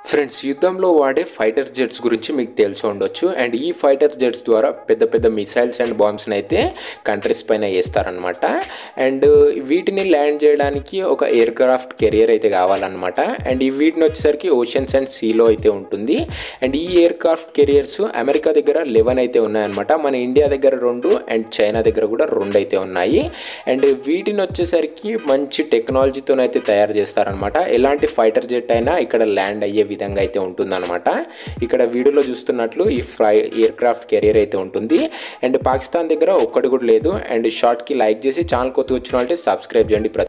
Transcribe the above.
friends యుద్ధంలో వాడే fighter jets గురించి మీకు తెలిసి ఉండొచ్చు అండ్ ఈ ఫైటర్ జెట్స్ ద్వారా పెద్ద పెద్ద మిసైల్స్ అండ్ బాంబ్స్ని అయితే కంట్రీస్ పైన వేస్తారనమాట అండ్ వీటిని ల్యాండ్ చేయడానికి ఒక ఎయిర్ క్రాఫ్ట్ కెరియర్ అయితే కావాలన్నమాట అండ్ ఈ వీటిని వచ్చేసరికి ఓషన్స్ అండ్ సీలో అయితే ఉంటుంది అండ్ ఈ ఎయిర్ క్రాఫ్ట్ కెరియర్స్ అమెరికా దగ్గర లెవెన్ అయితే ఉన్నాయన్నమాట మన ఇండియా దగ్గర రెండు అండ్ చైనా దగ్గర కూడా రెండు అయితే ఉన్నాయి అండ్ వీటిని వచ్చేసరికి మంచి టెక్నాలజీతోనైతే తయారు చేస్తారనమాట ఎలాంటి ఫైటర్ జెట్ అయినా ఇక్కడ ల్యాండ్ అయ్యే విధంగా అయితే ఉంటుందన్నమాట ఇక్కడ వీడియోలో చూస్తున్నట్లు ఈ ఫ్రై ఎయిర్ క్రాఫ్ట్ కెరియర్ అయితే ఉంటుంది అండ్ పాకిస్తాన్ దగ్గర ఒక్కటి కూడా లేదు అండ్ షార్ట్కి లైక్ చేసి ఛానల్ కొత్త వచ్చిన అంటే సబ్స్క్రైబ్ చేయండి